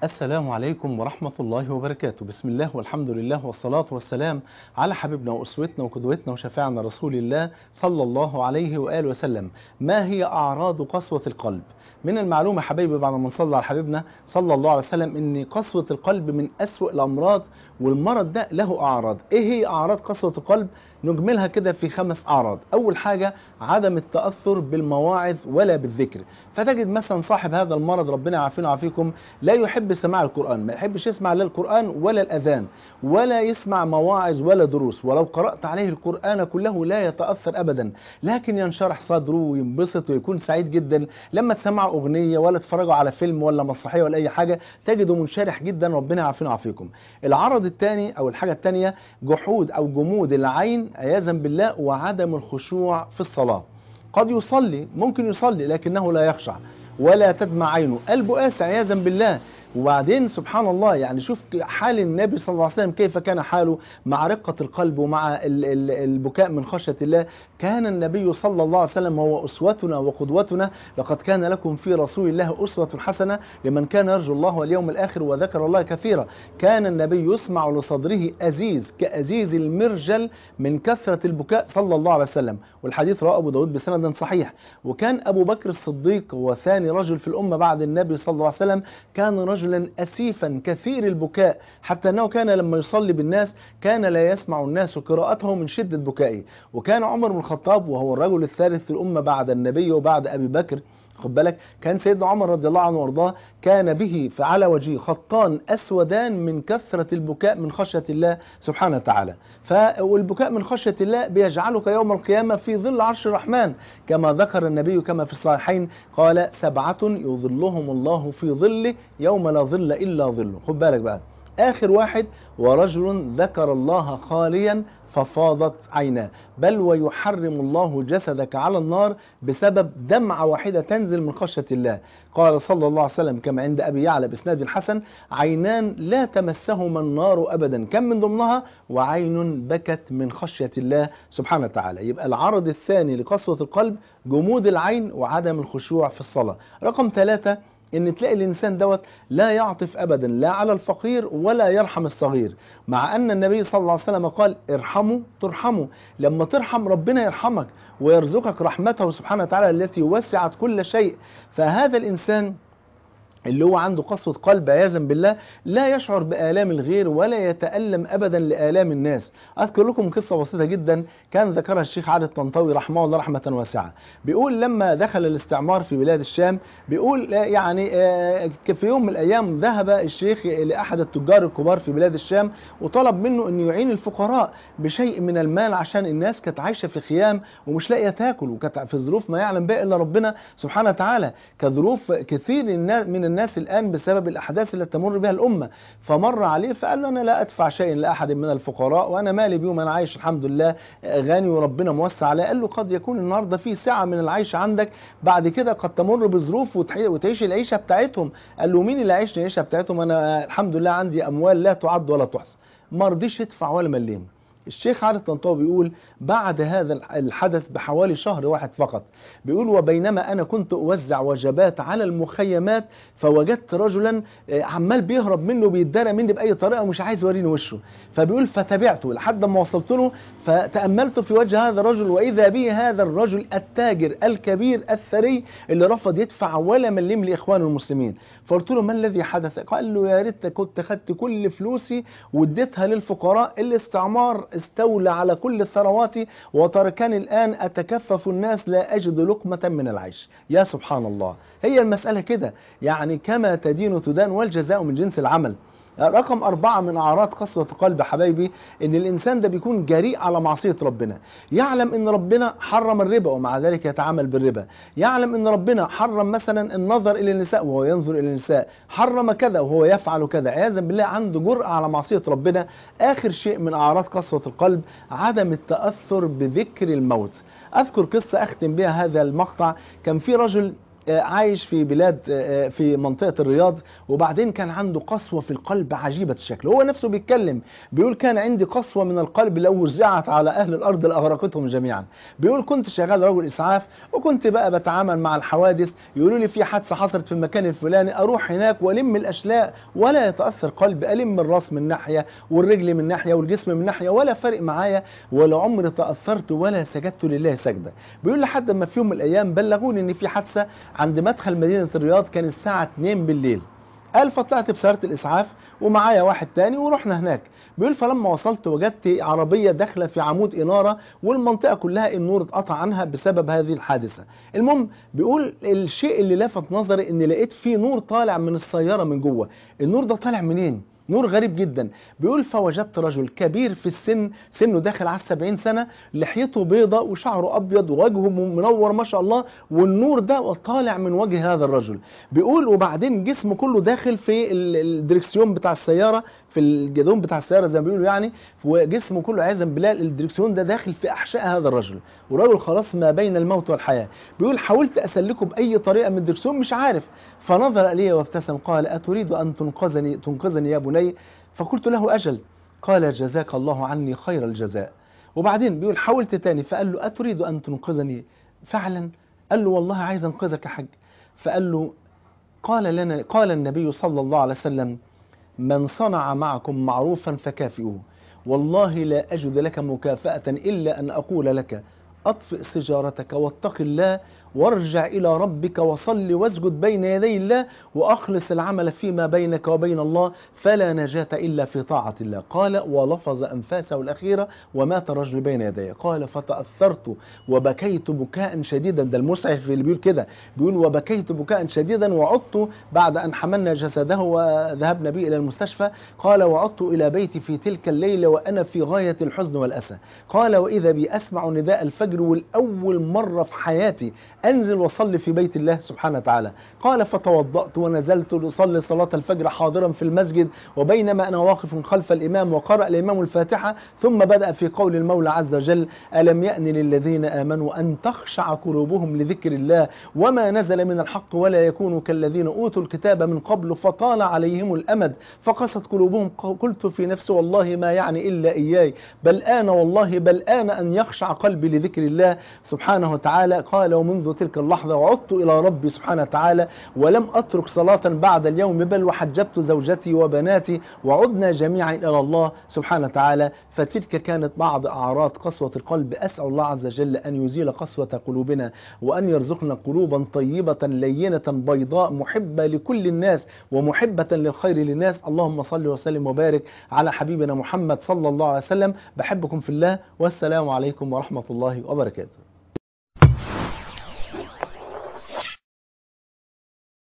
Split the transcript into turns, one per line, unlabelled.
السلام عليكم ورحمة الله وبركاته بسم الله والحمد لله والصلاة والسلام على حبيبنا وأسوتنا وقدوتنا وشفاعنا رسول الله صلى الله عليه وآله وسلم ما هي أعراض قسوة القلب من المعلومة حبايبي بعد ما نصلي على حبيبنا صلى الله عليه وسلم ان قسوة القلب من أسوأ الأمراض والمرض ده له أعراض ايه هي أعراض قسوة القلب نجملها كده في خمس أعراض أول حاجة عدم التأثر بالمواعظ ولا بالذكر فتجد مثلا صاحب هذا المرض ربنا يعافينا ويعافيكم لا يحب سماع القرآن ما يحبش يسمع لا القرآن ولا الأذان ولا يسمع مواعظ ولا دروس ولو قرأت عليه القرآن كله لا يتأثر أبدا لكن ينشرح صدره وينبسط ويكون سعيد جدا لما تسمع أغنية ولا تتفرجوا على فيلم ولا مسرحية ولا أي حاجة تجده منشرح جدا ربنا يعافينا ويعافيكم العرض الثاني أو الحاجة الثانية جحود أو جمود العين عياذا بالله وعدم الخشوع في الصلاة قد يصلي ممكن يصلي لكنه لا يخشع ولا تدمع عينه قلبه قاسي عياذا بالله وبعدين سبحان الله يعني شوف حال النبي صلى الله عليه وسلم كيف كان حاله مع رقة القلب ومع ال- ال- البكاء من خشية الله كان النبي صلى الله عليه وسلم هو أسوتنا وقدوتنا لقد كان لكم في رسول الله أسوة حسنة لمن كان يرجو الله واليوم الآخر وذكر الله كثيرا كان النبي يسمع لصدره أزيز كأزيز المرجل من كثرة البكاء صلى الله عليه وسلم والحديث رواه أبو داود بسند صحيح وكان أبو بكر الصديق هو ثاني رجل في الأمة بعد النبي صلى الله عليه وسلم كان رجلا أسيفا كثير البكاء حتى أنه كان لما يصلي بالناس كان لا يسمع الناس قراءته من شدة بكائه وكان عمر بن الخطاب وهو الرجل الثالث في الأمة بعد النبي وبعد أبي بكر خد بالك كان سيدنا عمر رضي الله عنه وارضاه كان به فعلى وجهه خطان اسودان من كثره البكاء من خشيه الله سبحانه وتعالى ف والبكاء من خشيه الله بيجعلك يوم القيامه في ظل عرش الرحمن كما ذكر النبي كما في الصحيحين قال سبعه يظلهم الله في ظله يوم لا ظل الا ظله خد بالك بقى آخر واحد ورجل ذكر الله خاليا ففاضت عيناه بل ويحرم الله جسدك على النار بسبب دمعة واحدة تنزل من خشية الله قال صلى الله عليه وسلم كما عند أبي يعلى بإسناد الحسن عينان لا تمسهما النار أبدا كم من ضمنها وعين بكت من خشية الله سبحانه وتعالى يبقى العرض الثاني لقسوة القلب جمود العين وعدم الخشوع في الصلاة رقم ثلاثة ان تلاقي الانسان دوت لا يعطف ابدا لا على الفقير ولا يرحم الصغير مع ان النبي صلى الله عليه وسلم قال ارحموا ترحموا لما ترحم ربنا يرحمك ويرزقك رحمته سبحانه وتعالى التي وسعت كل شيء فهذا الانسان اللي هو عنده قسوة قلب عياذا بالله لا يشعر بآلام الغير ولا يتألم أبدا لآلام الناس أذكر لكم قصة بسيطة جدا كان ذكرها الشيخ علي الطنطاوي رحمه الله رحمة واسعة بيقول لما دخل الاستعمار في بلاد الشام بيقول يعني في يوم من الأيام ذهب الشيخ لأحد التجار الكبار في بلاد الشام وطلب منه أن يعين الفقراء بشيء من المال عشان الناس كانت عايشة في خيام ومش لاقية تاكل وكانت في ظروف ما يعلم بها إلا ربنا سبحانه وتعالى كظروف كثير من الناس الآن بسبب الأحداث التي تمر بها الأمة فمر عليه فقال له أنا لا أدفع شيء لأحد من الفقراء وأنا مالي بيهم أنا عايش الحمد لله غني وربنا موسع عليه قال له قد يكون النهاردة في سعة من العيش عندك بعد كده قد تمر بظروف وتعيش العيشة بتاعتهم قال له مين اللي عايش العيشة بتاعتهم أنا الحمد لله عندي أموال لا تعد ولا تحصى ما رضيش يدفع ولا مليم الشيخ علي الطنطاوي بيقول بعد هذا الحدث بحوالي شهر واحد فقط بيقول وبينما انا كنت اوزع وجبات على المخيمات فوجدت رجلا عمال بيهرب منه بيتدارى مني باي طريقه ومش عايز يوريني وشه فبيقول فتبعته لحد ما وصلت له فتاملت في وجه هذا الرجل واذا به هذا الرجل التاجر الكبير الثري اللي رفض يدفع ولا مليم لاخوانه المسلمين فقلت له ما الذي حدث قال له يا ريت كنت خدت كل فلوسي واديتها للفقراء الاستعمار استولى على كل ثرواتي وتركني الآن أتكفف الناس لا أجد لقمة من العيش يا سبحان الله هي المسألة كده يعني كما تدين تدان والجزاء من جنس العمل رقم أربعة من أعراض قسوة القلب حبايبي إن الإنسان ده بيكون جريء على معصية ربنا يعلم إن ربنا حرم الربا ومع ذلك يتعامل بالربا يعلم إن ربنا حرم مثلا النظر إلى النساء وهو ينظر إلى النساء حرم كذا وهو يفعل كذا عياذا بالله عنده جرأة على معصية ربنا آخر شيء من أعراض قسوة القلب عدم التأثر بذكر الموت أذكر قصة أختم بها هذا المقطع كان في رجل آه، عايش في بلاد آه، في منطقة الرياض وبعدين كان عنده قسوة في القلب عجيبة الشكل هو نفسه بيتكلم بيقول كان عندي قسوة من القلب لو وزعت على أهل الأرض لأغرقتهم جميعا بيقول كنت شغال رجل إسعاف وكنت بقى بتعامل مع الحوادث يقولوا لي في حادثة حصلت في المكان الفلاني أروح هناك وألم الأشلاء ولا يتأثر قلبي ألم الراس من ناحية والرجل من ناحية والجسم من ناحية ولا فرق معايا ولا عمري تأثرت ولا سجدت لله سجدة بيقول لحد ما في يوم من الأيام بلغوني إن في حادثة عند مدخل مدينة الرياض كان الساعة 2 بالليل قال فطلعت بسيارة الإسعاف ومعايا واحد تاني ورحنا هناك بيقول فلما وصلت وجدت عربية داخلة في عمود إنارة والمنطقة كلها النور اتقطع عنها بسبب هذه الحادثة المهم بيقول الشيء اللي لفت نظري ان لقيت فيه نور طالع من السيارة من جوه النور ده طالع منين نور غريب جدا بيقول فوجدت رجل كبير في السن سنه داخل على السبعين سنة لحيته بيضة وشعره أبيض ووجهه منور ما شاء الله والنور ده طالع من وجه هذا الرجل بيقول وبعدين جسمه كله داخل في ال- الدركسيون بتاع السيارة في الجدون بتاع السيارة زي ما بيقولوا يعني وجسمه كله عايزا بالله الدركسيون ده داخل في أحشاء هذا الرجل والرجل خلاص ما بين الموت والحياة بيقول حاولت أسلكه بأي طريقة من الدركسيون مش عارف فنظر إلي وابتسم قال أتريد أن تنقذني تنقذني يا بني فقلت له أجل قال جزاك الله عني خير الجزاء وبعدين بيقول حاولت تاني فقال له أتريد أن تنقذني فعلا قال له والله عايز أنقذك يا حاج فقال له قال لنا قال النبي صلى الله عليه وسلم من صنع معكم معروفا فكافئوه والله لا أجد لك مكافأة إلا أن أقول لك أطفئ سجارتك واتق الله وارجع إلى ربك وصل واسجد بين يدي الله وأخلص العمل فيما بينك وبين الله فلا نجاة إلا في طاعة الله قال ولفظ أنفاسه الأخيرة ومات الرجل بين يدي قال فتأثرت وبكيت بكاء شديدا ده المسعف اللي بيقول كده بيقول وبكيت بكاء شديدا وعدت بعد أن حملنا جسده وذهبنا به إلى المستشفى قال وعدت إلى بيتي في تلك الليلة وأنا في غاية الحزن والأسى قال وإذا بي أسمع نداء الفجر والأول مرة في حياتي أنزل وصلي في بيت الله سبحانه وتعالى قال فتوضأت ونزلت لأصلي صلاة الفجر حاضرا في المسجد وبينما أنا واقف خلف الإمام وقرأ الإمام الفاتحة ثم بدأ في قول المولى عز وجل ألم يأن للذين آمنوا أن تخشع قلوبهم لذكر الله وما نزل من الحق ولا يكونوا كالذين أوتوا الكتاب من قبل فطال عليهم الأمد فقست قلوبهم قلت في نفسي والله ما يعني إلا إياي بل آن والله بل آن أن يخشع قلبي لذكر الله سبحانه وتعالى قال ومنذ تلك اللحظة وعدت إلى ربي سبحانه وتعالى ولم أترك صلاة بعد اليوم بل وحجبت زوجتي وبناتي وعدنا جميعا إلى الله سبحانه وتعالى فتلك كانت بعض أعراض قسوة القلب أسأل الله عز وجل أن يزيل قسوة قلوبنا وأن يرزقنا قلوبا طيبة لينة بيضاء محبة لكل الناس ومحبة للخير للناس اللهم صل وسلم وبارك على حبيبنا محمد صلى الله عليه وسلم بحبكم في الله والسلام عليكم ورحمة الله وبركاته